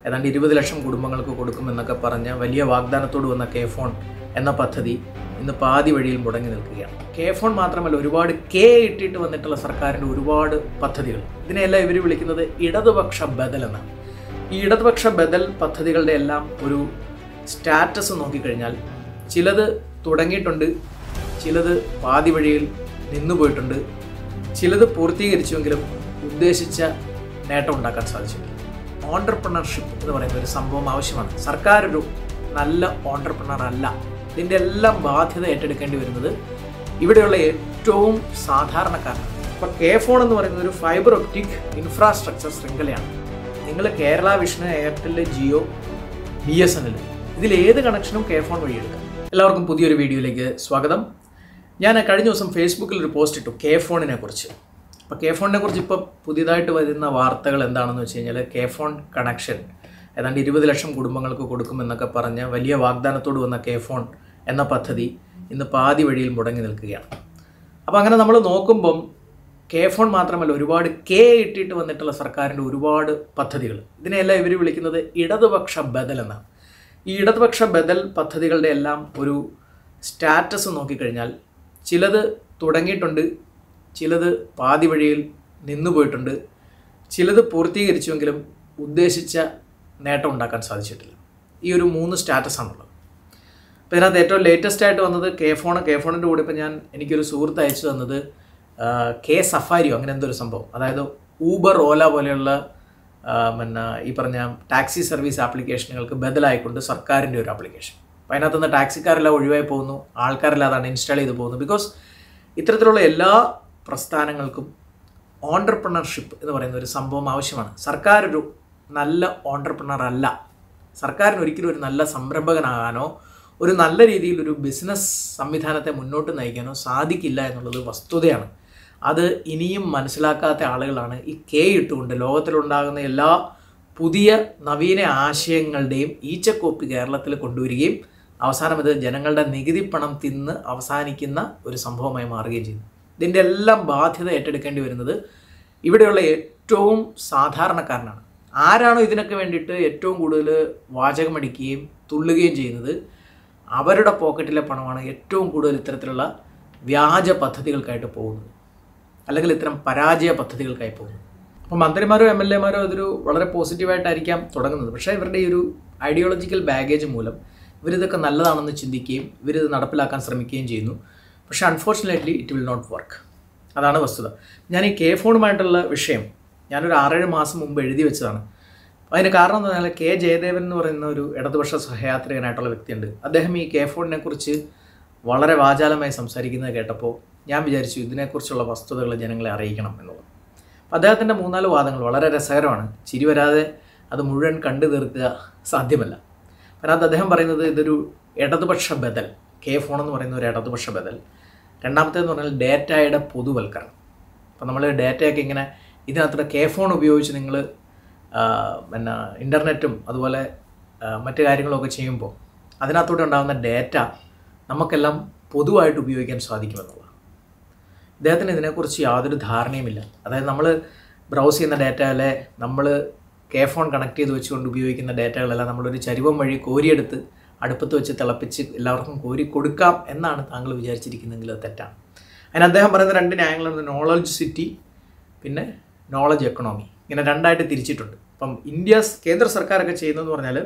ഏതാണ്ട് ഇരുപത് ലക്ഷം കുടുംബങ്ങൾക്ക് കൊടുക്കുമെന്നൊക്കെ പറഞ്ഞ വലിയ വാഗ്ദാനത്തോട് വന്ന കെ ഫോൺ എന്ന പദ്ധതി ഇന്ന് പാതി വഴിയിൽ മുടങ്ങി നിൽക്കുകയാണ് കെ ഫോൺ മാത്രമല്ല ഒരുപാട് കെ ഇട്ടിട്ട് വന്നിട്ടുള്ള സർക്കാരിൻ്റെ ഒരുപാട് പദ്ധതികൾ ഇതിനെല്ലാം ഇവർ വിളിക്കുന്നത് ഇടതുപക്ഷ ബദൽ എന്നാണ് ഈ ഇടതുപക്ഷ ബദൽ പദ്ധതികളുടെ എല്ലാം ഒരു സ്റ്റാറ്റസ് നോക്കിക്കഴിഞ്ഞാൽ ചിലത് തുടങ്ങിയിട്ടുണ്ട് ചിലത് പാതി വഴിയിൽ നിന്നുപോയിട്ടുണ്ട് ചിലത് പൂർത്തീകരിച്ചുവെങ്കിലും ഉദ്ദേശിച്ച നേട്ടം ഉണ്ടാക്കാൻ സാധിച്ചിട്ടില്ല ഓണ്ടർപ്രണർഷിപ്പ് എന്ന് പറയുന്ന ഒരു സംഭവം ആവശ്യമാണ് സർക്കാർ ഒരു നല്ല ഓണ്ടർപ്രണർ അല്ല ഇതിൻ്റെ എല്ലാം ബാധ്യത ഏറ്റെടുക്കേണ്ടി വരുന്നത് ഇവിടെയുള്ള ഏറ്റവും സാധാരണക്കാരാണ് ഇപ്പോൾ കെ ഫോൺ എന്ന് പറയുന്നത് ഒരു ഫൈബർ ഒപ്റ്റിക് ഇൻഫ്രാസ്ട്രക്ചർ ശൃംഖലയാണ് നിങ്ങൾ Kerala Vision Airtel Jio B S N L ഇതിൽ ഏത് കണക്ഷനും കെ ഫോൺ വഴി എടുക്കാം എല്ലാവർക്കും പുതിയൊരു വീഡിയോയിലേക്ക് സ്വാഗതം ഞാൻ കഴിഞ്ഞ ദിവസം ഫേസ്ബുക്കിൽ ഒരു പോസ്റ്റ് ഇട്ടു കെ ഫോണിനെ കുറിച്ച് അപ്പോൾ കെ ഫോണിനെ കുറിച്ച് ഇപ്പോൾ പുതിയതായിട്ട് വരുന്ന വാർത്തകൾ എന്താണെന്ന് വെച്ച് കഴിഞ്ഞാൽ കെ ഫോൺ കണക്ഷൻ ഏതാണ്ട് ഇരുപത് ലക്ഷം കുടുംബങ്ങൾക്ക് കൊടുക്കുമെന്നൊക്കെ പറഞ്ഞ വലിയ വാഗ്ദാനത്തോട് വന്ന കെ ഫോൺ എന്ന പദ്ധതി ഇന്ന് പാതി വഴിയിൽ മുടങ്ങി നിൽക്കുകയാണ് അപ്പോൾ അങ്ങനെ നമ്മൾ നോക്കുമ്പം കെ ഫോൺ മാത്രമല്ല ഒരുപാട് കെ ഇട്ടിട്ട് വന്നിട്ടുള്ള സർക്കാരിൻ്റെ ഒരുപാട് പദ്ധതികൾ ഇതിനെല്ലാം ഇവർ വിളിക്കുന്നത് ഇടതുപക്ഷ ബദൽ എന്നാണ് ഈ ഇടതുപക്ഷ ബദൽ പദ്ധതികളുടെ എല്ലാം ഒരു സ്റ്റാറ്റസ് നോക്കിക്കഴിഞ്ഞാൽ ചിലത് തുടങ്ങിയിട്ടുണ്ട് ചിലത് പാതി വഴിയിൽ നിന്നുപോയിട്ടുണ്ട് ചിലത് പൂർത്തീകരിച്ചുവെങ്കിലും ഉദ്ദേശിച്ച നേട്ടം ഉണ്ടാക്കാൻ സാധിച്ചിട്ടില്ല ഈ ഒരു മൂന്ന് സ്റ്റാറ്റസ് ആണുള്ളത് അപ്പോൾ ഇതിനകത്ത് ഏറ്റവും ലേറ്റസ്റ്റ് ആയിട്ട് വന്നത് കെ ഫോൺ കെ ഫോണിൻ്റെ കൂടെ ഇപ്പോൾ ഞാൻ എനിക്കൊരു സുഹൃത്ത് അയച്ചു തന്നത് ആ, കെ സഫാരിയോ അങ്ങനെ എന്തോ ഒരു സംഭവം അതായത് ഊബർ ഓല പോലെയുള്ള ആ, പിന്നെ ഈ പറഞ്ഞ ടാക്സി സർവീസ് ആപ്ലിക്കേഷനുകൾക്ക് ബദലായിക്കൊണ്ട് സർക്കാരിൻ്റെ ഒരു ആപ്ലിക്കേഷൻ അപ്പോൾ അതിനകത്ത് നിന്ന് ടാക്സിക്കാരെല്ലാം ഒഴിവായി പോകുന്നു ആൾക്കാരെല്ലാം അതാണ് ഇൻസ്റ്റാൾ ചെയ്ത് പോകുന്നു ബിക്കോസ് ഇത്തരത്തിലുള്ള എല്ലാ പ്രസ്ഥാനങ്ങൾക്കും ഓണ്ടർപ്രണർഷിപ്പ് എന്ന് പറയുന്ന ഒരു സംഭവം ആവശ്യമാണ് സർക്കാർ ഒരു നല്ല ഓണ്ടർപ്രണർ അല്ല സർക്കാരിന് ഒരിക്കലും ഒരു നല്ല സംരംഭകനാകാനോ ഒരു നല്ല രീതിയിൽ ഒരു ബിസിനസ് സംവിധാനത്തെ മുന്നോട്ട് നയിക്കാനോ സാധിക്കില്ല എന്നുള്ളത് വസ്തുതയാണ് അത് ഇനിയും മനസ്സിലാക്കാത്ത ആളുകളാണ് ഈ കെ ഇട്ടുകൊണ്ട് ലോകത്തിലുണ്ടാകുന്ന എല്ലാ പുതിയ നവീന ആശയങ്ങളുടെയും ഈച്ചക്കോപ്പി കേരളത്തിൽ കൊണ്ടുവരികയും അവസാനം ഇത് ജനങ്ങളുടെ നികുതി പണം തിന്ന് അവസാനിക്കുന്ന ഒരു സംഭവമായി മാറുകയും ചെയ്യുന്നു ഇതിൻ്റെ എല്ലാം ബാധ്യത ഏറ്റെടുക്കേണ്ടി വരുന്നത് ഇവിടെയുള്ള ഏറ്റവും സാധാരണക്കാരനാണ് ആരാണോ ഇതിനൊക്കെ വേണ്ടിയിട്ട് ഏറ്റവും കൂടുതൽ വാചകമടിക്കുകയും തുള്ളുകയും ചെയ്യുന്നത് അവരുടെ പോക്കറ്റിലെ പണമാണ് ഏറ്റവും കൂടുതൽ ഇത്തരത്തിലുള്ള വ്യാജ പദ്ധതികൾക്കായിട്ട് പോകുന്നത് അല്ലെങ്കിൽ ഇത്തരം പരാജയ പദ്ധതികൾക്കായി പോകുന്നത് അപ്പോൾ മന്ത്രിമാരോ എം എൽ എമാരോ ഇതൊരു വളരെ പോസിറ്റീവായിട്ടായിരിക്കാം തുടങ്ങുന്നത് പക്ഷേ ഇവരുടെ ഈ ഒരു ഐഡിയോളജിക്കൽ ബാഗേജ് മൂലം ഇവരിതൊക്കെ നല്ലതാണെന്ന് ചിന്തിക്കുകയും ഇവരിത് നടപ്പിലാക്കാൻ ശ്രമിക്കുകയും ചെയ്യുന്നു പക്ഷേ unfortunately it will not work അതാണ് വസ്തുത ഞാൻ ഈ കെ ഫോണുമായിട്ടുള്ള വിഷയം ഞാനൊരു ആറേഴ് മാസം മുമ്പ് എഴുതി വെച്ചതാണ് അപ്പോൾ അതിന് കാരണം എന്ന് പറഞ്ഞാൽ കെ ജയദേവൻ എന്ന് പറയുന്ന ഒരു ഇടതുപക്ഷ സഹയാത്രികനായിട്ടുള്ള വ്യക്തിയുണ്ട് അദ്ദേഹം ഈ കെ ഫോണിനെ കുറിച്ച് വളരെ വാചാലമായി സംസാരിക്കുന്നത് കേട്ടപ്പോൾ ഞാൻ വിചാരിച്ചു ഇതിനെക്കുറിച്ചുള്ള വസ്തുതകൾ ജനങ്ങളെ അറിയിക്കണം എന്നുള്ളത് അപ്പോൾ അദ്ദേഹത്തിൻ്റെ മൂന്നാല് വാദങ്ങൾ വളരെ രസകരമാണ് ചിരി വരാതെ അത് മുഴുവൻ കണ്ടു തീർക്കുക സാധ്യമല്ല അതിനകത്ത് അദ്ദേഹം പറയുന്നത് ഇതൊരു ഇടതുപക്ഷ ബദൽ കെ ഫോൺ എന്ന് പറയുന്ന ഒരു ഇടതുപക്ഷ ബദൽ രണ്ടാമത്തേന്ന് പറഞ്ഞാൽ ഡേറ്റയുടെ പൊതുവൽക്കരണം അപ്പോൾ നമ്മൾ ഡേറ്റയൊക്കെ ഇങ്ങനെ ഇതിനകത്ത് കെ ഫോൺ ഉപയോഗിച്ച് നിങ്ങൾ പിന്നെ ഇൻ്റർനെറ്റും അതുപോലെ ആ, മറ്റു കാര്യങ്ങളൊക്കെ ചെയ്യുമ്പോൾ അതിനകത്തൂടെ ഉണ്ടാകുന്ന ഡേറ്റ നമുക്കെല്ലാം പൊതുവായിട്ട് ഉപയോഗിക്കാൻ സാധിക്കുമെന്നുള്ളതാണ് ഇദ്ദേഹത്തിന് ഇതിനെക്കുറിച്ച് യാതൊരു ധാരണയുമില്ല അതായത് നമ്മൾ ബ്രൗസ് ചെയ്യുന്ന ഡേറ്റയിലെ നമ്മൾ കെ ഫോൺ കണക്ട് ചെയ്ത് വെച്ചുകൊണ്ട് ഉപയോഗിക്കുന്ന ഡേറ്റകളെല്ലാം നമ്മളൊരു ചരിവം വഴി കോരിയെടുത്ത് അടുപ്പത്ത് വെച്ച് തിളപ്പിച്ച് എല്ലാവർക്കും കോരി കൊടുക്കാം എന്നാണ് താങ്കൾ വിചാരിച്ചിരിക്കുന്നതെങ്കിൽ അത് തെറ്റാണ് അതിന് അദ്ദേഹം പറയുന്ന രണ്ട് ന്യായങ്ങളുണ്ട് നോളജ് സിറ്റി പിന്നെ നോളജ് എക്കണോമി ഇങ്ങനെ രണ്ടായിട്ട് തിരിച്ചിട്ടുണ്ട് അപ്പം ഇന്ത്യ കേന്ദ്ര സർക്കാരൊക്കെ ചെയ്യുന്നതെന്ന് പറഞ്ഞാൽ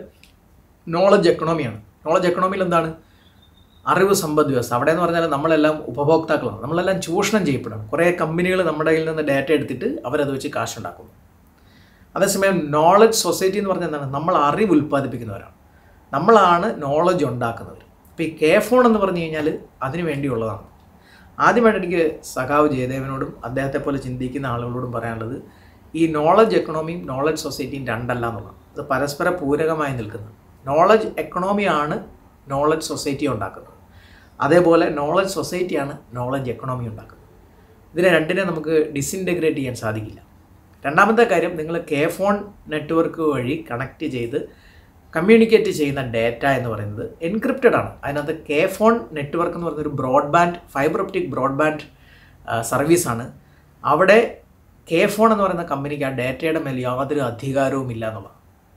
നോളജ് എക്കണോമിയാണ് നോളജ് എക്കണോമിയിൽ എന്താണ് അറിവ് സമ്പദ് വ്യവസ്ഥ അവിടെ എന്ന് പറഞ്ഞാൽ നമ്മളെല്ലാം ഉപഭോക്താക്കളാണ് നമ്മളെല്ലാം ചൂഷണം ചെയ്യപ്പെടണം കുറേ കമ്പനികൾ നമ്മുടെ കയ്യിൽ നിന്ന് ഡേറ്റ എടുത്തിട്ട് അവരത് വെച്ച് കാശുണ്ടാക്കുന്നു അതേസമയം നോളജ് സൊസൈറ്റി എന്ന് പറഞ്ഞാൽ എന്താണ് നമ്മൾ അറിവ് ഉൽപ്പാദിപ്പിക്കുന്നവരാണ് നമ്മളാണ് നോളജ് ഉണ്ടാക്കുന്നവർ അപ്പോൾ ഈ കെ ഫോൺ എന്ന് പറഞ്ഞു കഴിഞ്ഞാൽ അതിന് വേണ്ടിയുള്ളതാണ് ആദ്യമായിട്ട് എനിക്ക് സഖാവ് ജയദേവനോടും അദ്ദേഹത്തെ പോലെ ചിന്തിക്കുന്ന ആളുകളോടും പറയാനുള്ളത് ഈ നോളജ് എക്കണോമിയും നോളജ് സൊസൈറ്റിയും രണ്ടല്ല എന്നുള്ളതാണ് ഇത് പരസ്പര പൂരകമായി നിൽക്കുന്നത് നോളജ് എക്കണോമിയാണ് നോളജ് സൊസൈറ്റി ഉണ്ടാക്കുന്നത് അതേപോലെ നോളജ് സൊസൈറ്റിയാണ് നോളജ് എക്കണോമി ഉണ്ടാക്കുന്നത് ഇതിനെ രണ്ടിനെ നമുക്ക് ഡിസിൻറ്റഗ്രേറ്റ് ചെയ്യാൻ സാധിക്കില്ല രണ്ടാമത്തെ കാര്യം നിങ്ങൾ കെ ഫോൺ നെറ്റ്വർക്ക് വഴി കണക്ട് ചെയ്ത് കമ്മ്യൂണിക്കേറ്റ് ചെയ്യുന്ന ഡേറ്റ എന്ന് പറയുന്നത് എൻക്രിപ്റ്റഡ് ആണ് അതിനകത്ത് കെ ഫോൺ നെറ്റ്വർക്ക് എന്ന് പറയുന്ന ഒരു ബ്രോഡ്ബാൻഡ് ഫൈബർ ഒപ്റ്റിക് ബ്രോഡ്ബാൻഡ് സർവീസാണ് അവിടെ കെ ഫോൺ എന്ന് പറയുന്ന കമ്പനിക്ക് ആ ഡേറ്റയുടെ മേൽ യാതൊരു അധികാരവും ഇല്ല എന്നുള്ളതാണ്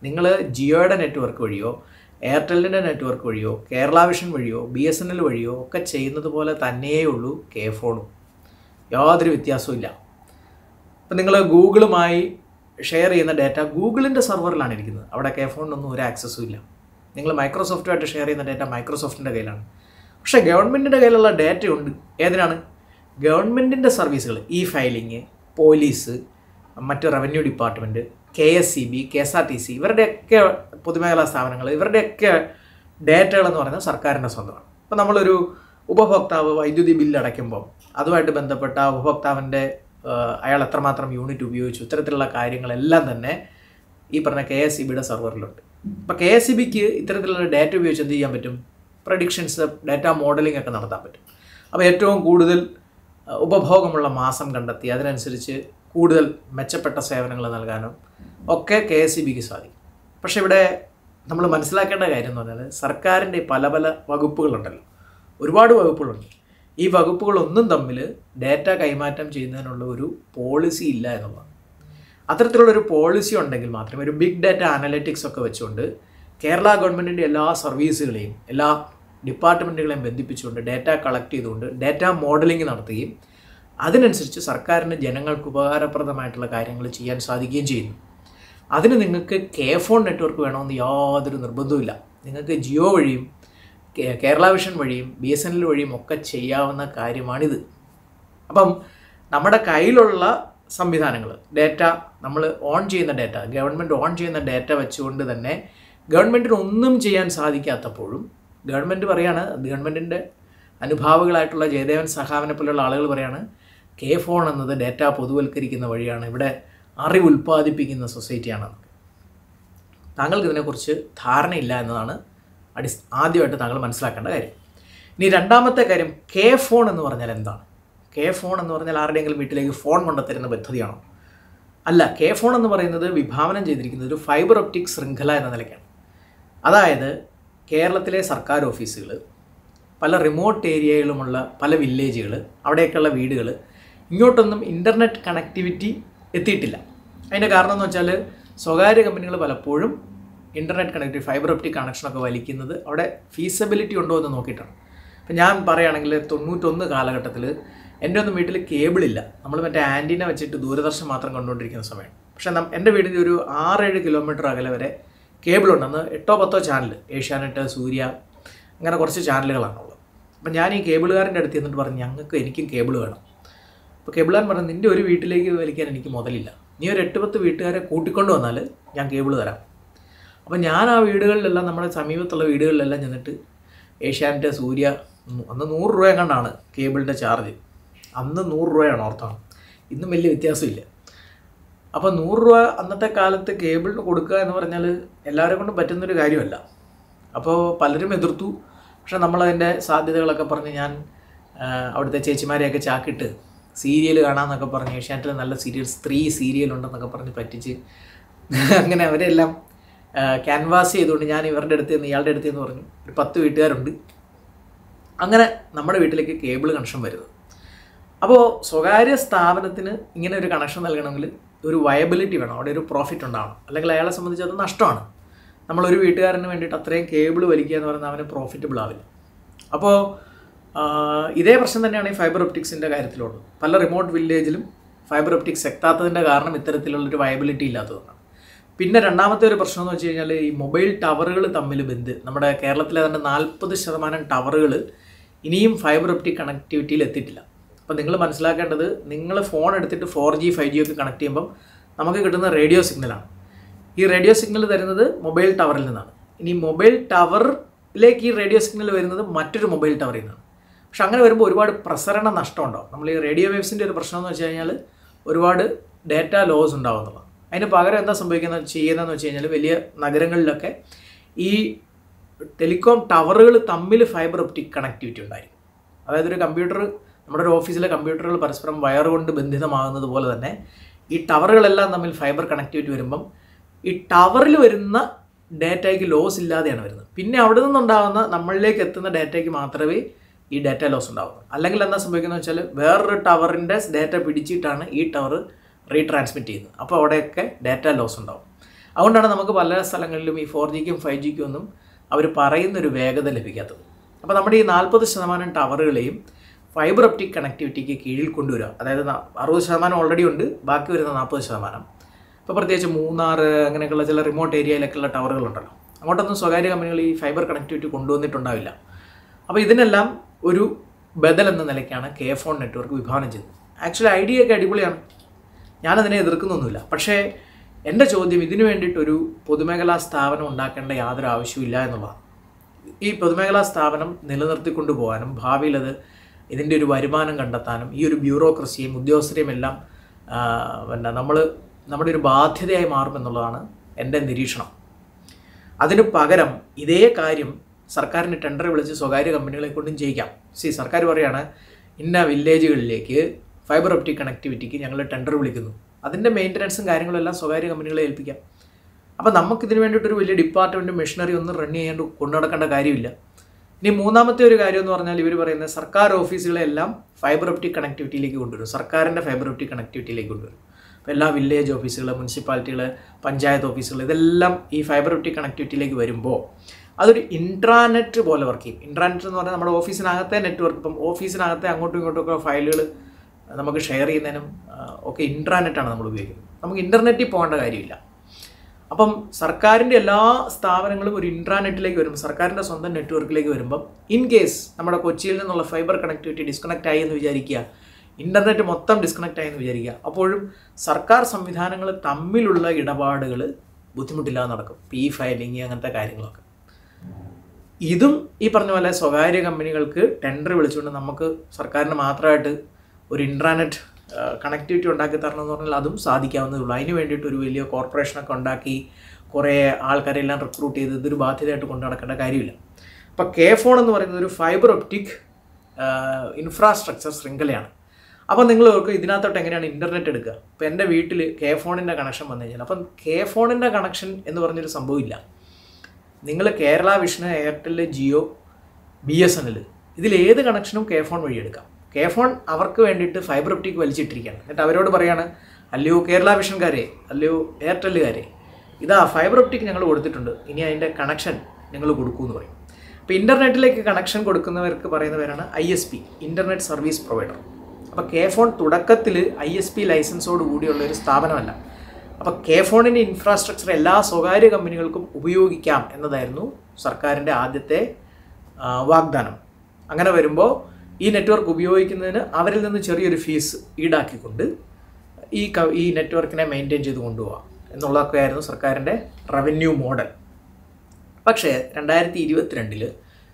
നിങ്ങൾ ജിയോയുടെ നെറ്റ്വർക്ക് വഴിയോ എയർടെല്ലിൻ്റെ നെറ്റ്വർക്ക് വഴിയോ കേരള വിഷൻ വഴിയോ ബി എസ് എൻ എൽ വഴിയോ ഒക്കെ ചെയ്യുന്നത് പോലെ തന്നെയേ ഉള്ളൂ കെ ഫോണും യാതൊരു വ്യത്യാസവും ഇല്ല ഇപ്പം നിങ്ങൾ ഗൂഗിളുമായി ഷെയർ ചെയ്യുന്ന ഡാറ്റ ഗൂഗിളിൻ്റെ സെർവറിലാണ് ഇരിക്കുന്നത് അവിടെ കെ ഫോണിനൊന്നും ഒരു ആക്സസും ഇല്ല നിങ്ങൾ മൈക്രോസോഫ്റ്റുമായിട്ട് ഷെയർ ചെയ്യുന്ന ഡാറ്റ മൈക്രോസോഫ്റ്റിൻ്റെ കയ്യിലാണ് പക്ഷേ ഗവൺമെൻറ്റിൻ്റെ കയ്യിലുള്ള ഡാറ്റ ഉണ്ട് ഏതിനാണ് ഗവൺമെൻറ്റിൻ്റെ സർവീസുകൾ ഇ ഫയലിങ് പോലീസ് മറ്റ് revenue department K S C B K S R T C ഇവരുടെയൊക്കെ പൊതുമേഖലാ സ്ഥാപനങ്ങൾ ഇവരുടെയൊക്കെ ഡാറ്റകൾ എന്ന് പറയുന്നത് സർക്കാരിൻ്റെ സ്വന്തമാണ് ഇപ്പോൾ നമ്മളൊരു ഉപഭോക്താവ് വൈദ്യുതി ബില്ല് അടയ്ക്കുമ്പോൾ അതുമായിട്ട് ബന്ധപ്പെട്ട ആ ഉപഭോക്താവിൻ്റെ ആഹ്, അയാൾ എത്രമാത്രം യൂണിറ്റ് ഉപയോഗിച്ചു ഇത്തരത്തിലുള്ള കാര്യങ്ങളെല്ലാം തന്നെ ഈ പറഞ്ഞ കെ എസ് സി ബിയുടെ സെർവറിലുണ്ട് അപ്പോൾ കെ എസ് സി ബിക്ക് ഇത്തരത്തിലുള്ള ഡാറ്റ ഉപയോഗിച്ച് എന്ത് ചെയ്യാൻ പറ്റും പ്രഡിക്ഷൻസ് ഡാറ്റ മോഡലിംഗ് ഒക്കെ നടത്താൻ പറ്റും അപ്പോൾ ഏറ്റവും കൂടുതൽ അഹ്, ഉപഭോഗമുള്ള മാസം കണ്ടെത്തി അതിനനുസരിച്ച് കൂടുതൽ മെച്ചപ്പെട്ട സേവനങ്ങൾ നൽകാനും ഒക്കെ കെ എസ് സി ബിക്ക് സാധിക്കും പക്ഷേ ഇവിടെ നമ്മൾ മനസ്സിലാക്കേണ്ട കാര്യം എന്ന് പറഞ്ഞാൽ സർക്കാരിൻ്റെ പല പല വകുപ്പുകളുണ്ടല്ലോ ഒരുപാട് വകുപ്പുകളുണ്ട് ഈ വകുപ്പുകളൊന്നും തമ്മിൽ ഡാറ്റ കൈമാറ്റം ചെയ്യുന്നതിനുള്ള ഒരു പോളിസി ഇല്ല എന്നുള്ളതാണ് അത്തരത്തിലുള്ള ഒരു പോളിസി ഉണ്ടെങ്കിൽ മാത്രമേ ഒരു ബിഗ് ഡാറ്റ അനലറ്റിക്സ് ഒക്കെ വെച്ചുകൊണ്ട് കേരള ഗവൺമെൻറ്റിൻ്റെ എല്ലാ സർവീസുകളെയും എല്ലാ ഡിപ്പാർട്ട്മെൻറ്റുകളെയും ബന്ധിപ്പിച്ചുകൊണ്ട് ഡാറ്റ കളക്ട് ചെയ്തുകൊണ്ട് ഡാറ്റ മോഡലിംഗ് നടത്തുകയും അതിനനുസരിച്ച് സർക്കാരിന് ജനങ്ങൾക്ക് ഉപകാരപ്രദമായിട്ടുള്ള കാര്യങ്ങൾ ചെയ്യാൻ സാധിക്കുകയും ചെയ്യുന്നു അതിന് നിങ്ങൾക്ക് കെ ഫോൺ നെറ്റ്വർക്ക് വേണമെന്ന് യാതൊരു നിർബന്ധവുമില്ല നിങ്ങൾക്ക് ജിയോ വഴിയും കേ- കേരള വിഷൻ വഴിയും ബി എസ് എൻ എൽ വഴിയും ഒക്കെ ചെയ്യാവുന്ന കാര്യമാണിത് അപ്പം നമ്മുടെ കയ്യിലുള്ള സംവിധാനങ്ങൾ ഡാറ്റ നമ്മൾ ഓൺ ചെയ്യുന്ന ഡാറ്റ ഗവൺമെൻറ് ഓൺ ചെയ്യുന്ന ഡാറ്റ വെച്ചുകൊണ്ട് തന്നെ ഗവൺമെൻറ്റിന് ഒന്നും ചെയ്യാൻ സാധിക്കാത്തപ്പോഴും ഗവൺമെൻറ് പറയാണ് ഗവൺമെൻറ്റിൻ്റെ അനുഭാവികളായിട്ടുള്ള ജയദേവൻ സഹാവിനെ പോലെയുള്ള ആളുകൾ പറയാണ് കെ ഫോൺ എന്നത് ഡാറ്റ പൊതുവൽക്കരിക്കുന്ന വഴിയാണ് ഇവിടെ അറിവ് ഉൽപ്പാദിപ്പിക്കുന്ന സൊസൈറ്റിയാണ് താങ്കൾക്ക് ഇതിനെക്കുറിച്ച് ധാരണയില്ല എന്നതാണ് അടി ആദ്യമായിട്ട് താങ്കൾ മനസ്സിലാക്കേണ്ട കാര്യം ഇനി രണ്ടാമത്തെ കാര്യം കെ ഫോൺ എന്ന് പറഞ്ഞാൽ എന്താണ് കെ ഫോൺ എന്ന് പറഞ്ഞാൽ ആരുടെയെങ്കിലും വീട്ടിലേക്ക് ഫോൺ കൊണ്ടുത്തരുന്ന പദ്ധതിയാണോ അല്ല കെ ഫോൺ എന്ന് പറയുന്നത് വിഭാവനം ചെയ്തിരിക്കുന്നത് ഒരു ഫൈബർ ഒപ്റ്റിക് ശൃംഖല എന്ന നിലയ്ക്കാണ് അതായത് കേരളത്തിലെ സർക്കാർ ഓഫീസുകൾ പല റിമോട്ട് ഏരിയയിലുമുള്ള പല വില്ലേജുകൾ അവിടെയൊക്കെയുള്ള വീടുകൾ ഇങ്ങോട്ടൊന്നും ഇൻ്റർനെറ്റ് കണക്ടിവിറ്റി എത്തിയിട്ടില്ല അതിൻ്റെ കാരണം എന്ന് വെച്ചാൽ സ്വകാര്യ കമ്പനികൾ പലപ്പോഴും ഇൻ്റർനെറ്റ് കണക്ടിവിറ്റി ഫൈബർ ഒപ്റ്റിക് കണക്ഷനൊക്കെ വലിക്കുന്നത് അവിടെ ഫീസബിലിറ്റി ഉണ്ടോ എന്ന് നോക്കിയിട്ടാണ് ഇപ്പം ഞാൻ പറയുകയാണെങ്കിൽ തൊണ്ണൂറ്റൊന്ന് കാലഘട്ടത്തിൽ എൻ്റെ ഒന്നും വീട്ടിൽ കേബിളില്ല നമ്മൾ മറ്റേ ആൻറ്റീന വെച്ചിട്ട് ദൂരദർശൻ മാത്രം കണ്ടുകൊണ്ടിരിക്കുന്ന സമയം പക്ഷേ നം എൻ്റെ വീടിൻ്റെ ഒരു ആറേഴ് കിലോമീറ്റർ അകലെ വരെ കേബിളുണ്ട് അന്ന് എട്ടോ പത്തോ ചാനൽ ഏഷ്യാനെറ്റ് സൂര്യ അങ്ങനെ കുറച്ച് ചാനലുകളാണുള്ളത് അപ്പം ഞാൻ ഈ കേബിളുകാരൻ്റെ അടുത്ത് ചെന്നിട്ട് പറഞ്ഞു ഞങ്ങൾക്ക് എനിക്കും കേബിൾ വേണം അപ്പോൾ കേബിളുകാരൻ പറഞ്ഞു നിൻ്റെ ഒരു വീട്ടിലേക്ക് വലിക്കാൻ എനിക്ക് മുതലില്ല നീ ഒരു എട്ട് പത്ത് വീട്ടുകാരെ കൂട്ടിക്കൊണ്ട് വന്നാൽ ഞാൻ കേബിൾ തരാം അപ്പം ഞാൻ ആ വീടുകളിലെല്ലാം നമ്മുടെ സമീപത്തുള്ള വീടുകളിലെല്ലാം ചെന്നിട്ട് ഏഷ്യാനെറ്റ് സൂര്യ ഉം, അന്ന് നൂറ് രൂപ കണ്ടാണ് കേബിളിൻ്റെ ചാർജ് അന്ന് നൂറ് രൂപയാണ് ഓർത്താണ് ഇന്നും വലിയ വ്യത്യാസമില്ല അപ്പോൾ നൂറ് രൂപ അന്നത്തെ കാലത്ത് കേബിളിന് കൊടുക്കുക എന്ന് പറഞ്ഞാൽ എല്ലാവരെ കൊണ്ടും പറ്റുന്നൊരു കാര്യമല്ല അപ്പോൾ പലരും എതിർത്തു പക്ഷെ നമ്മളതിൻ്റെ സാധ്യതകളൊക്കെ പറഞ്ഞ് ഞാൻ ആ, അവിടുത്തെ ചേച്ചിമാരെയൊക്കെ ചാക്കിട്ട് സീരിയൽ കാണാമെന്നൊക്കെ പറഞ്ഞ് ഏഷ്യാനെറ്റിൽ നല്ല സീരിയൽ സ്ത്രീ സീരിയൽ ഉണ്ടെന്നൊക്കെ പറഞ്ഞ് പറ്റിച്ച് അങ്ങനെ അവരെല്ലാം ക്യാൻവാസ് ചെയ്തുകൊണ്ട് ഞാൻ ഇവരുടെ അടുത്ത് നിന്ന് ഇയാളുടെ അടുത്ത് നിന്ന് പറഞ്ഞു ഒരു പത്ത് വീട്ടുകാരുണ്ട് അങ്ങനെ നമ്മുടെ വീട്ടിലേക്ക് കേബിൾ കണക്ഷൻ വരുന്നത് അപ്പോൾ സ്വകാര്യ സ്ഥാപനത്തിന് ഇങ്ങനെ ഒരു കണക്ഷൻ നൽകണമെങ്കിൽ ഒരു വയബിലിറ്റി വേണം അവിടെ ഒരു പ്രോഫിറ്റ് ഉണ്ടാവണം അല്ലെങ്കിൽ അയാളെ സംബന്ധിച്ച് അത് നഷ്ടമാണ് നമ്മളൊരു വീട്ടുകാരന് വേണ്ടിയിട്ട് അത്രയും കേബിൾ വലിക്കുക എന്ന് പറയുന്നത് അവന് പ്രോഫിറ്റബിൾ ആവില്ല അപ്പോൾ ഇതേ പ്രശ്നം തന്നെയാണ് ഈ ഫൈബർ ഒപ്റ്റിക്സിൻ്റെ കാര്യത്തിലുള്ളത് പല റിമോട്ട് വില്ലേജിലും ഫൈബർ ഒപ്റ്റിക്സ് എത്താത്തതിൻ്റെ കാരണം ഇത്തരത്തിലുള്ളൊരു വയബിലിറ്റി ഇല്ലാത്തതുകൊണ്ടാണ് പിന്നെ രണ്ടാമത്തെ ഒരു പ്രശ്നം എന്ന് വെച്ച് കഴിഞ്ഞാൽ ഈ മൊബൈൽ ടവറുകൾ തമ്മിൽ ബന്ധ് നമ്മുടെ കേരളത്തിലെ തന്നെ നാൽപ്പത് ശതമാനം ടവറുകൾ ഇനിയും ഫൈബർ ഒപ്റ്റിക് കണക്ടിവിറ്റിയിൽ എത്തിയിട്ടില്ല അപ്പോൾ നിങ്ങൾ മനസ്സിലാക്കേണ്ടത് നിങ്ങൾ ഫോൺ എടുത്തിട്ട് ഫോർ ജി ഫൈവ് ജി ഒക്കെ കണക്ട് ചെയ്യുമ്പം നമുക്ക് കിട്ടുന്ന റേഡിയോ സിഗ്നലാണ് ഈ റേഡിയോ സിഗ്നൽ തരുന്നത് മൊബൈൽ ടവറിൽ നിന്നാണ് ഇനി മൊബൈൽ ടവറിലേക്ക് ഈ റേഡിയോ സിഗ്നൽ വരുന്നത് മറ്റൊരു മൊബൈൽ ടവറിൽ നിന്നാണ് പക്ഷെ അങ്ങനെ വരുമ്പോൾ ഒരുപാട് പ്രസരണ നഷ്ടം ഉണ്ടാവും നമ്മൾ ഈ റേഡിയോ വേവ്സിൻ്റെ ഒരു പ്രശ്നം എന്ന് വെച്ച് കഴിഞ്ഞാൽ ഒരുപാട് ഡാറ്റ ലോസ് ഉണ്ടാവുന്നതാണ് അതിന് പകരം എന്താ സംഭവിക്കുന്നത് ചെയ്യുന്നതെന്ന് വെച്ച് കഴിഞ്ഞാൽ വലിയ നഗരങ്ങളിലൊക്കെ ഈ ടെലികോം ടവറുകൾ തമ്മിൽ ഫൈബർ ഒപ്റ്റിക് കണക്ടിവിറ്റി ഉണ്ടായിരിക്കും അതായത് ഒരു കമ്പ്യൂട്ടർ നമ്മുടെ ഒരു ഓഫീസിലെ കമ്പ്യൂട്ടറുകൾ പരസ്പരം വയർ കൊണ്ട് ബന്ധിതമാകുന്നത് പോലെ തന്നെ ഈ ടവറുകളെല്ലാം തമ്മിൽ ഫൈബർ കണക്ടിവിറ്റി വരുമ്പം ഈ ടവറിൽ വരുന്ന ഡാറ്റയ്ക്ക് ലോസ് ഇല്ലാതെയാണ് വരുന്നത് പിന്നെ അവിടെ നിന്നുണ്ടാകുന്ന നമ്മളിലേക്ക് എത്തുന്ന ഡാറ്റയ്ക്ക് മാത്രമേ ഈ ഡാറ്റ ലോസ് ഉണ്ടാവുന്നത് അല്ലെങ്കിൽ എന്താ സംഭവിക്കുന്നത് വെച്ചാൽ വേറൊരു ടവറിൻ്റെ ഡാറ്റ പിടിച്ചിട്ടാണ് ഈ ടവർ റീട്രാൻസ്മിറ്റ് ചെയ്യുന്നത് അപ്പോൾ അവിടെയൊക്കെ ഡാറ്റ ലോസ് ഉണ്ടാവും അതുകൊണ്ടാണ് നമുക്ക് പല സ്ഥലങ്ങളിലും ഈ ഫോർ ജിക്കും ഫൈവ് ജിക്കും ഒന്നും അവർ പറയുന്നൊരു വേഗത ലഭിക്കാത്തത് അപ്പോൾ നമ്മുടെ ഈ നാൽപ്പത് ശതമാനം ടവറുകളെയും ഫൈബർ ഒപ്റ്റിക് കണക്ടിവിറ്റിക്ക് കീഴിൽ കൊണ്ടുവരിക അതായത് ന- അറുപത് ശതമാനം ഓൾറെഡി ഉണ്ട് ബാക്കി വരുന്ന നാൽപ്പത് ശതമാനം ഇപ്പോൾ പ്രത്യേകിച്ച് മൂന്നാർ അങ്ങനെയൊക്കെയുള്ള ചില റിമോട്ട് ഏരിയയിലൊക്കെയുള്ള ടവറുകളുണ്ടല്ലോ അങ്ങോട്ടൊന്നും സ്വകാര്യ കമ്പനികൾ ഈ ഫൈബർ കണക്ടിവിറ്റി കൊണ്ടുവന്നിട്ടുണ്ടാവില്ല അപ്പോൾ ഇതിനെല്ലാം ഒരു ബദൽ എന്ന നിലയ്ക്കാണ് കെ ഫോൺ നെറ്റ്വർക്ക് വിഭാവനം ചെയ്തത് ആക്ച്വലി ഐഡിയ ഒക്കെ അടിപൊളിയാണ് ഞാനതിനെ എതിർക്കുന്നൊന്നുമില്ല പക്ഷേ എൻ്റെ ചോദ്യം ഇതിനു വേണ്ടിയിട്ടൊരു പൊതുമേഖലാ സ്ഥാപനം ഉണ്ടാക്കേണ്ട യാതൊരു ആവശ്യമില്ല എന്നുള്ളതാണ് ഈ പൊതുമേഖലാ സ്ഥാപനം നിലനിർത്തിക്കൊണ്ടു പോകാനും ഭാവിയിൽ അത് ഇതിൻ്റെ ഒരു വരുമാനം കണ്ടെത്താനും ഈ ഒരു ബ്യൂറോക്രസിയും ഉദ്യോഗസ്ഥരെയും എല്ലാം ആ, പിന്നെ നമ്മൾ നമ്മുടെ ഒരു ബാധ്യതയായി മാറുമെന്നുള്ളതാണ് എൻ്റെ നിരീക്ഷണം അതിന് പകരം ഇതേ കാര്യം സർക്കാരിന് ടെൻഡർ വിളിച്ച് സ്വകാര്യ കമ്പനികളെ കൊണ്ടും ചെയ്യിക്കാം സി സർക്കാർ പറയാണ് ഇന്ന വില്ലേജുകളിലേക്ക് ഫൈബർ ഒപ്റ്റിക് കണക്ടിവിറ്റിക്ക് ഞങ്ങൾ ടെൻഡർ വിളിക്കുന്നു അതിൻ്റെ മെയിൻ്റനൻസും കാര്യങ്ങളും എല്ലാം സ്വകാര്യ കമ്പനികളെ ഏൽപ്പിക്കാം അപ്പോൾ നമുക്കിതിന് വേണ്ടിയിട്ടൊരു വലിയ ഡിപ്പാർട്ട്മെൻറ്റ് മെഷീനറി ഒന്നും റൺ ചെയ്യാണ്ട് കൊണ്ടു നടക്കേണ്ട കാര്യമില്ല ഇനി മൂന്നാമത്തെ ഒരു കാര്യം എന്ന് പറഞ്ഞാൽ ഇവർ പറയുന്നത് സർക്കാർ ഓഫീസുകളെല്ലാം ഫൈബർ ഒപ്റ്റിക് കണക്ടിവിറ്റിയിലേക്ക് കൊണ്ടുവരും സർക്കാരിൻ്റെ ഫൈബർ ഒപ്റ്റിക് കണക്ടിവിറ്റിയിലേക്ക് കൊണ്ടുവരും അപ്പോൾ എല്ലാ വില്ലേജ് ഓഫീസുകൾ മുനിസിപ്പാലിറ്റികൾ പഞ്ചായത്ത് ഓഫീസുകൾ ഇതെല്ലാം ഈ ഫൈബർ ഒപ്റ്റിക് കണക്ടിവിറ്റിയിലേക്ക് വരുമ്പോൾ അതൊരു ഇൻട്രാനെറ്റ് പോലെ വർക്ക് ചെയ്യും ഇൻട്രാനെറ്റ് എന്ന് പറഞ്ഞാൽ നമ്മുടെ ഓഫീസിനകത്തെ നെറ്റ്വർക്ക് ഇപ്പം ഓഫീസിനകത്തെ അങ്ങോട്ടും ഇങ്ങോട്ടും ഒക്കെ ഫയലുകൾ നമുക്ക് ഷെയർ ചെയ്യുന്നതിനും ആ, ഒക്കെ ഇൻട്രാനെറ്റാണ് നമ്മൾ ഉപയോഗിക്കുന്നത് നമുക്ക് ഇൻ്റർനെറ്റിൽ പോകേണ്ട കാര്യമില്ല അപ്പം സർക്കാരിൻ്റെ എല്ലാ സ്ഥാപനങ്ങളും ഒരു ഇൻട്രാനെറ്റിലേക്ക് വരും സർക്കാരിൻ്റെ സ്വന്തം നെറ്റ്വർക്കിലേക്ക് വരുമ്പം ഇൻ കേസ് നമ്മുടെ കൊച്ചിയിൽ നിന്നുള്ള ഫൈബർ കണക്ടിവിറ്റി ഡിസ്കണക്റ്റ് ആയി എന്ന് വിചാരിക്കുക ഇൻ്റർനെറ്റ് മൊത്തം ഡിസ്കണക്റ്റ് ആയി എന്ന് വിചാരിക്കുക അപ്പോഴും സർക്കാർ സംവിധാനങ്ങൾ തമ്മിലുള്ള ഇടപാടുകൾ ബുദ്ധിമുട്ടില്ലാതെ നടക്കും പി ഫയലിംഗ് അങ്ങനത്തെ കാര്യങ്ങളൊക്കെ ഇതും ഈ പറഞ്ഞ പോലെ സ്വകാര്യ കമ്പനികൾക്ക് ടെൻഡർ വിളിച്ചുകൊണ്ട് നമുക്ക് സർക്കാരിന് മാത്രമായിട്ട് ഒരു ഇൻട്രാനെറ്റ് കണക്ടിവിറ്റി ഉണ്ടാക്കി തരണം എന്ന് പറഞ്ഞാൽ അതും സാധിക്കാവുന്നതേ ഉള്ളൂ അതിന് വേണ്ടിയിട്ട് ഒരു വലിയ കോർപ്പറേഷനൊക്കെ ഉണ്ടാക്കി കുറേ ആൾക്കാരെല്ലാം റിക്രൂട്ട് ചെയ്ത് ഇതൊരു ബാധ്യതയായിട്ട് കൊണ്ടു നടക്കേണ്ട കാര്യമില്ല അപ്പോൾ കെ ഫോൺ എന്ന് പറയുന്നത് ഒരു ഫൈബർ ഒപ്റ്റിക് ഇൻഫ്രാസ്ട്രക്ചർ ശൃംഖലയാണ് അപ്പോൾ നിങ്ങൾ ഓർക്കും ഇതിനകത്തോട്ട് എങ്ങനെയാണ് ഇൻ്റർനെറ്റ് എടുക്കുക ഇപ്പോൾ എൻ്റെ വീട്ടിൽ കെ ഫോണിൻ്റെ കണക്ഷൻ വന്നു കഴിഞ്ഞാൽ അപ്പം കെ ഫോണിൻ്റെ കണക്ഷൻ എന്ന് പറഞ്ഞൊരു സംഭവമില്ല നിങ്ങൾ Kerala Vision Airtel Jio B S N L ഇതിൽ ഏത് കണക്ഷനും കെ ഫോൺ വഴി എടുക്കാം കെ ഫോൺ അവർക്ക് വേണ്ടിയിട്ട് ഫൈബർ ഒപ്റ്റിക് വലിച്ചിട്ടിരിക്കുകയാണ് എന്നിട്ട് അവരോട് പറയാണ് അല്ലയോ കേരള വിഷൻകാരെ അല്ലയോ എയർടെല്ലുകാരെ ഇതാ ഫൈബർ ഒപ്റ്റിക് ഞങ്ങൾ കൊടുത്തിട്ടുണ്ട് ഇനി അതിൻ്റെ കണക്ഷൻ നിങ്ങൾ കൊടുക്കൂ എന്ന് പറയും അപ്പോൾ ഇൻ്റർനെറ്റിലേക്ക് കണക്ഷൻ കൊടുക്കുന്നവർക്ക് പറയുന്ന പേരാണ് I S P internet service provider അപ്പോൾ കെ ഫോൺ തുടക്കത്തിൽ ഐ എസ് പി ലൈസൻസോട് കൂടിയുള്ള ഒരു സ്ഥാപനമല്ല അപ്പോൾ കെ ഫോണിൻ്റെ ഇൻഫ്രാസ്ട്രക്ചർ എല്ലാ സ്വകാര്യ കമ്പനികൾക്കും ഉപയോഗിക്കാം എന്നതായിരുന്നു സർക്കാരിൻ്റെ ആദ്യത്തെ ആ, വാഗ്ദാനം അങ്ങനെ വരുമ്പോൾ ഈ നെറ്റ്വർക്ക് ഉപയോഗിക്കുന്നതിന് അവരിൽ നിന്ന് ചെറിയൊരു ഫീസ് ഈടാക്കിക്കൊണ്ട് ഈ ക ഈ നെറ്റ്വർക്കിനെ മെയിൻറ്റെയിൻ ചെയ്ത് കൊണ്ടുപോകാം എന്നുള്ളതൊക്കെ ആയിരുന്നു സർക്കാരിൻ്റെ റവന്യൂ മോഡൽ പക്ഷേ രണ്ടായിരത്തി ഇരുപത്തിരണ്ടിൽ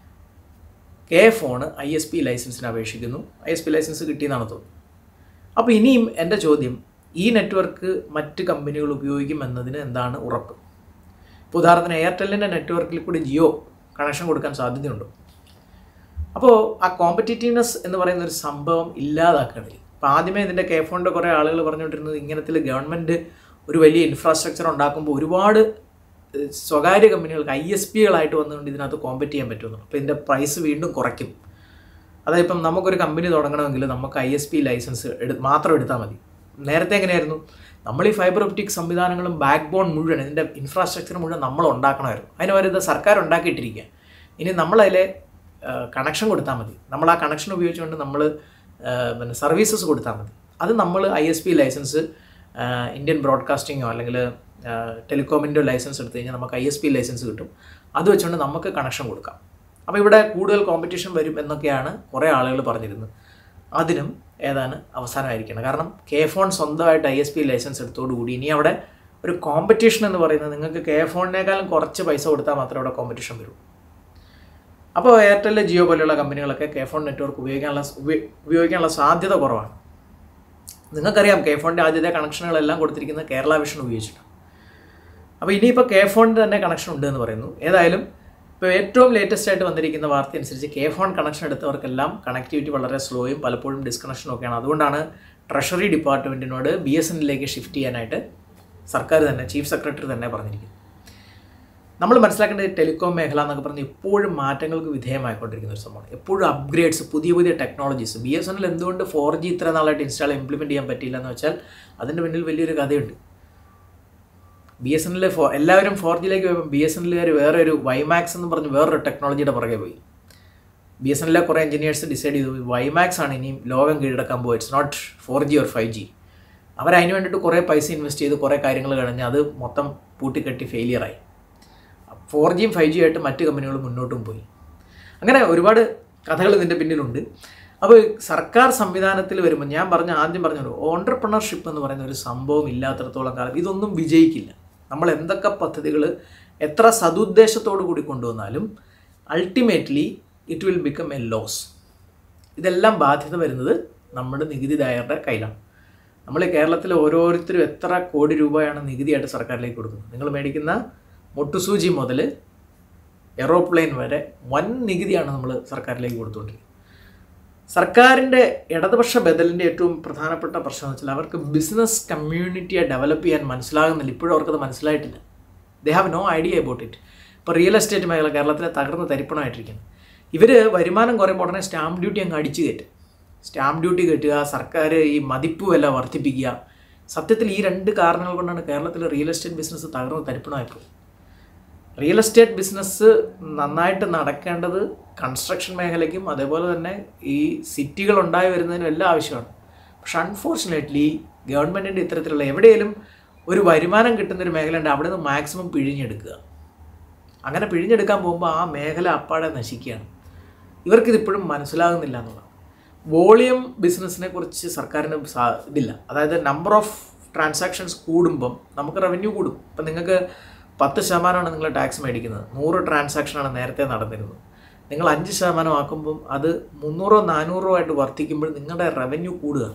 K phone I S P ലൈസൻസിന് അപേക്ഷിക്കുന്നു ഐ എസ് പി ലൈസൻസ് കിട്ടിയെന്നാണ് തോന്നുന്നത് അപ്പോൾ ഇനിയും എൻ്റെ ചോദ്യം ഈ നെറ്റ്വർക്ക് മറ്റ് കമ്പനികൾ ഉപയോഗിക്കും എന്നതിന് എന്താണ് ഉറപ്പ് ഇപ്പോൾ ഉദാഹരണത്തിന് എയർടെല്ലിൻ്റെ നെറ്റ്വർക്കിൽ കൂടി ജിയോ കണക്ഷൻ കൊടുക്കാൻ സാധ്യതയുണ്ടോ അപ്പോൾ ആ കോമ്പറ്റീറ്റീവ്നെസ് എന്ന് പറയുന്ന ഒരു സംഭവം ഇല്ലാതാക്കുകയാണ് അപ്പോൾ ആദ്യമേ ഇതിൻ്റെ കെ ഫോണിൻ്റെ കുറേ ആളുകൾ പറഞ്ഞുകൊണ്ടിരുന്നത് ഇങ്ങനത്തിൽ ഗവൺമെൻറ് ഒരു വലിയ ഇൻഫ്രാസ്ട്രക്ചർ ഉണ്ടാക്കുമ്പോൾ ഒരുപാട് ഏഹ്, സ്വകാര്യ കമ്പനികൾക്ക് ഐ എസ് പികളായിട്ട് വന്നുകൊണ്ട് ഇതിനകത്ത് കോമ്പറ്റ് ചെയ്യാൻ പറ്റുമെന്നുള്ളൂ അപ്പോൾ ഇതിൻ്റെ പ്രൈസ് വീണ്ടും കുറയ്ക്കും അതായത് ഇപ്പം നമുക്കൊരു കമ്പനി തുടങ്ങണമെങ്കിൽ നമുക്ക് ഐ എസ് പി ലൈസൻസ് എടു മാത്രം എടുത്താൽ മതി നേരത്തെ എങ്ങനെയായിരുന്നു നമ്മൾ ഈ ഫൈബർ ഒപ്റ്റിക് സംവിധാനങ്ങളും ബാക്ക് ബോൺ മുഴുവൻ ഇതിൻ്റെ ഇൻഫ്രാസ്ട്രക്ചർ മുഴുവൻ നമ്മൾ ഉണ്ടാക്കണമായിരുന്നു അതിന് പകരം ഇത് സർക്കാർ ഉണ്ടാക്കിയിട്ടിരിക്കുക ഇനി നമ്മളതിലെ കണക്ഷൻ കൊടുത്താൽ മതി നമ്മൾ ആ കണക്ഷൻ ഉപയോഗിച്ചുകൊണ്ട് നമ്മൾ പിന്നെ സർവീസസ് കൊടുത്താൽ മതി അത് നമ്മൾ I S P licence Indian ബ്രോഡ്കാസ്റ്റിങ്ങോ അല്ലെങ്കിൽ ടെലികോമിൻ്റെ ലൈസൻസ് എടുത്തു കഴിഞ്ഞാൽ നമുക്ക് ഐ എസ് പി ലൈസൻസ് കിട്ടും അത് വെച്ചുകൊണ്ട് നമുക്ക് കണക്ഷൻ കൊടുക്കാം അപ്പോൾ ഇവിടെ കൂടുതൽ കോമ്പറ്റീഷൻ വരും എന്നൊക്കെയാണ് കുറേ ആളുകൾ പറഞ്ഞിരുന്നത് അതിനും ഏതാണ് അവസാനമായിരിക്കണം കാരണം കെ ഫോൺ സ്വന്തമായിട്ട് ഐ എസ് പി ലൈസൻസ് എടുത്തോടുകൂടി ഇനി അവിടെ ഒരു കോമ്പറ്റീഷൻ എന്ന് പറയുന്നത് നിങ്ങൾക്ക് കെ ഫോണിനേക്കാളും കുറച്ച് പൈസ കൊടുത്താൽ മാത്രമേ അവിടെ കോമ്പറ്റീഷൻ വരൂ അപ്പോൾ എയർടെൽ ജിയോ പോലെയുള്ള കമ്പനികളൊക്കെ കെ ഫോൺ നെറ്റ്വർക്ക് ഉപയോഗിക്കാനുള്ള ഉപയോ- ഉപയോഗിക്കാനുള്ള സാധ്യത കുറവാണ് നിങ്ങൾക്കറിയാം കെ ഫോണിൻ്റെ ആദ്യത്തെ കണക്ഷനുകളെല്ലാം കൊടുത്തിരിക്കുന്നത് കേരള വിഷൻ ഉപയോഗിച്ചിട്ടാണ് അപ്പോൾ ഇനിയിപ്പോൾ കെ ഫോണിൻ്റെ തന്നെ കണക്ഷൻ ഉണ്ട് എന്ന് പറയുന്നു ഏതായാലും ഇപ്പോൾ ഏറ്റവും ലേറ്റസ്റ്റ് ആയിട്ട് വന്നിരിക്കുന്ന വാർത്ത അനുസരിച്ച് കെ ഫോൺ കണക്ഷൻ എടുത്തവർക്കെല്ലാം കണക്ടിവിറ്റി വളരെ സ്ലോയും പലപ്പോഴും ഡിസ്കണക്ഷനും ഒക്കെയാണ് അതുകൊണ്ടാണ് ട്രഷറി ഡിപ്പാർട്ട്മെൻറ്റിനോട് ബി എസ് എന്നിലേക്ക് ഷിഫ്റ്റ് ചെയ്യാനായിട്ട് സർക്കാർ തന്നെ ചീഫ് സെക്രട്ടറി തന്നെ പറഞ്ഞിരിക്കുന്നു നമ്മൾ മനസ്സിലാക്കേണ്ടത് ടെലികോം മേഖല എന്നൊക്കെ പറഞ്ഞ് എപ്പോഴും മാറ്റങ്ങൾക്ക് വിധേയമായിക്കൊണ്ടിരിക്കുന്ന ഒരു സംഭവമാണ് എപ്പോഴും അപ്ഗ്രേഡ്സ് പുതിയ പുതിയ technologies B S N L എന്തുകൊണ്ട് ഫോർ ജി ഇത്ര നാളായിട്ട് ഇൻസ്റ്റാൾ ഇംപ്ലിമെൻറ്റ് ചെയ്യാൻ പറ്റിയില്ല എന്ന് വെച്ചാൽ അതിൻ്റെ പിന്നിൽ വലിയൊരു കഥയുണ്ട് ബി എസ് എൻ എൽ ഫോ എല്ലാവരും ഫോർ ജിയിലേക്ക് പോയപ്പോൾ ബി എസ് എൻ എല്ലുകാർ വേറെ ഒരു വൈമാക്സ് എന്ന് പറഞ്ഞ് വേറൊരു ടെക്നോളജിയുടെ പുറകെ പോയി ബി എസ് എൻ എല്ലിലെ കുറേ എഞ്ചിനീയേഴ്സ് ഡിസൈഡ് ചെയ്തു വൈമാക്സ് ആണ് ഇനിയും ലോകം കീഴടക്കാൻ പോകുക it's not four G or five G അവർ അതിന് വേണ്ടിയിട്ട് കുറേ പൈസ ഇൻവെസ്റ്റ് ചെയ്ത് കുറേ കാര്യങ്ങൾ കഴിഞ്ഞ് അത് മൊത്തം പൂട്ടിക്കെട്ടി ഫെയിലിയറായി ഫോർ ജിയും ഫൈവ് ജി ആയിട്ട് മറ്റ് കമ്പനികൾ മുന്നോട്ടും പോയി അങ്ങനെ ഒരുപാട് കഥകൾ ഇതിൻ്റെ പിന്നിലുണ്ട് അപ്പോൾ സർക്കാർ സംവിധാനത്തിൽ വരുമ്പോൾ ഞാൻ പറഞ്ഞ ആദ്യം പറഞ്ഞൊരു ഓണ്ടർപ്രണർഷിപ്പ് എന്ന് പറയുന്ന ഒരു സംഭവം ഇല്ലാത്തിടത്തോളം കാലം ഇതൊന്നും വിജയിക്കില്ല നമ്മൾ എന്തൊക്കെ പദ്ധതികൾ എത്ര സതുദ്ദേശത്തോടു കൂടി കൊണ്ടുവന്നാലും ultimately it will become a loss ഇതെല്ലാം ബാധ്യത വരുന്നത് നമ്മുടെ നികുതിദായകരുടെ കയ്യിലാണ് നമ്മൾ കേരളത്തിൽ ഓരോരുത്തരും എത്ര കോടി രൂപയാണ് നികുതിയായിട്ട് സർക്കാരിലേക്ക് കൊടുക്കുന്നത് നിങ്ങൾ മേടിക്കുന്ന മുട്ടുസൂചി മുതൽ എറോപ്ലെയിൻ വരെ വൻ നികുതിയാണ് നമ്മൾ സർക്കാരിലേക്ക് കൊടുത്തുകൊണ്ടിരിക്കുന്നത് സർക്കാരിൻ്റെ ഇടതുപക്ഷ ബദലിൻ്റെ ഏറ്റവും പ്രധാനപ്പെട്ട പ്രശ്നം എന്ന് വെച്ചാൽ അവർക്ക് ബിസിനസ് കമ്മ്യൂണിറ്റിയെ ഡെവലപ്പ് ചെയ്യാൻ മനസ്സിലാകുന്നില്ല ഇപ്പോഴും അവർക്കത് മനസ്സിലായിട്ടില്ല they have no idea about it ഇപ്പോൾ റിയൽ എസ്റ്റേറ്റ് മേഖല കേരളത്തിലെ തകർന്ന് തരിപ്പണമായിട്ടിരിക്കുന്നു ഇവർ വരുമാനം കുറയുമ്പോൾ ഉടനെ സ്റ്റാമ്പ് ഡ്യൂട്ടി അങ്ങ് അടിച്ചു കയറ്റും സ്റ്റാമ്പ് ഡ്യൂട്ടി കെട്ടുക സർക്കാർ ഈ മതിപ്പ് വില വർദ്ധിപ്പിക്കുക സത്യത്തിൽ ഈ രണ്ട് കാരണങ്ങൾ കൊണ്ടാണ് കേരളത്തിലെ റിയൽ എസ്റ്റേറ്റ് ബിസിനസ് തകർന്ന് തരിപ്പണമായപ്പോൾ റിയൽ എസ്റ്റേറ്റ് ബിസിനസ് നന്നായിട്ട് നടക്കേണ്ടത് കൺസ്ട്രക്ഷൻ മേഖലയ്ക്കും അതേപോലെ തന്നെ ഈ സിറ്റികൾ ഉണ്ടായി വരുന്നതിനും എല്ലാം ആവശ്യമാണ് പക്ഷെ അൺഫോർച്ചുനേറ്റ്ലി ഗവൺമെൻറ്റിൻ്റെ ഇത്തരത്തിലുള്ള എവിടെയെങ്കിലും ഒരു വരുമാനം കിട്ടുന്നൊരു മേഖലയുണ്ട് അവിടെ നിന്ന് മാക്സിമം പിഴിഞ്ഞെടുക്കുക അങ്ങനെ പിഴിഞ്ഞെടുക്കാൻ പോകുമ്പോൾ ആ മേഖല അപ്പാടെ നശിക്കുകയാണ് ഇവർക്കിതിപ്പോഴും മനസ്സിലാകുന്നില്ല എന്നുള്ളതാണ് വോളിയം ബിസിനസ്സിനെ കുറിച്ച് സർക്കാരിന് സാ- ഇതില്ല അതായത് നമ്പർ ഓഫ് ട്രാൻസാക്ഷൻസ് കൂടുമ്പം നമുക്ക് റവന്യൂ കൂടും ഇപ്പം നിങ്ങൾക്ക് പത്ത് ശതമാനമാണ് നിങ്ങൾ ടാക്സ് മേടിക്കുന്നത് നൂറ് ട്രാൻസാക്ഷനാണ് നേരത്തെ നടന്നിരുന്നത് നിങ്ങൾ അഞ്ച് ശതമാനം ആക്കുമ്പം അത് മുന്നൂറോ നാനൂറോ ആയിട്ട് വർദ്ധിക്കുമ്പോൾ നിങ്ങളുടെ റവന്യൂ കൂടുക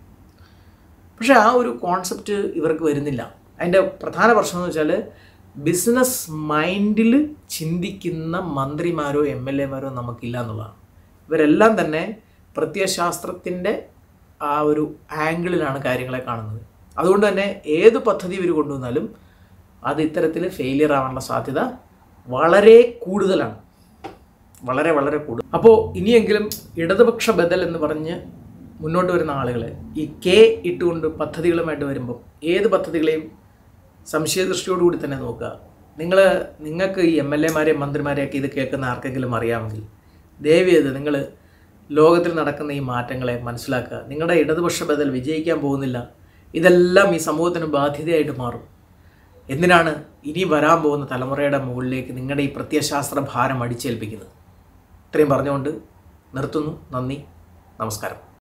പക്ഷേ ആ ഒരു കോൺസെപ്റ്റ് ഇവർക്ക് വരുന്നില്ല അതിൻ്റെ പ്രധാന പ്രശ്നം എന്ന് വെച്ചാൽ ബിസിനസ് മൈൻഡിൽ ചിന്തിക്കുന്ന മന്ത്രിമാരോ എം എൽ എമാരോ നമുക്കില്ല എന്നുള്ളതാണ് ഇവരെല്ലാം തന്നെ പ്രത്യയശാസ്ത്രത്തിൻ്റെ ആ ഒരു ആംഗിളിലാണ് കാര്യങ്ങളെ കാണുന്നത് അതുകൊണ്ട് തന്നെ ഏത് പദ്ധതി ഇവർ കൊണ്ടുവന്നാലും അത് ഇത്തരത്തിൽ ഫെയിലിയർ ആവാനുള്ള സാധ്യത വളരെ കൂടുതലാണ് വളരെ വളരെ കൂടുതൽ അപ്പോൾ ഇനിയെങ്കിലും ഇടതുപക്ഷ ബദൽ എന്ന് പറഞ്ഞ് മുന്നോട്ട് വരുന്ന ആളുകൾ ഈ കെ ഇട്ടുകൊണ്ട് പദ്ധതികളുമായിട്ട് വരുമ്പോൾ ഏത് പദ്ധതികളെയും സംശയദൃഷ്ടിയോടുകൂടി തന്നെ നോക്കുക നിങ്ങൾ നിങ്ങൾക്ക് ഈ എം എൽ എമാരെയും മന്ത്രിമാരെയൊക്കെ ഇത് കേൾക്കുന്ന ആർക്കെങ്കിലും അറിയാമെങ്കിൽ ദയവ് ചെയ്ത് നിങ്ങൾ ലോകത്തിൽ നടക്കുന്ന ഈ മാറ്റങ്ങളെ മനസ്സിലാക്കുക നിങ്ങളുടെ ഇടതുപക്ഷ ബദൽ വിജയിക്കാൻ പോകുന്നില്ല ഇതെല്ലാം ഈ സമൂഹത്തിന് ബാധ്യതയായിട്ട് മാറും എന്തിനാണ് ഇനി വരാൻ പോകുന്ന തലമുറയുടെ മുകളിലേക്ക് നിങ്ങളുടെ ഈ പ്രത്യയശാസ്ത്ര ഭാരം അടിച്ചേൽപ്പിക്കുന്നത് ഇത്രയും പറഞ്ഞുകൊണ്ട് നിർത്തുന്നു നന്ദി നമസ്കാരം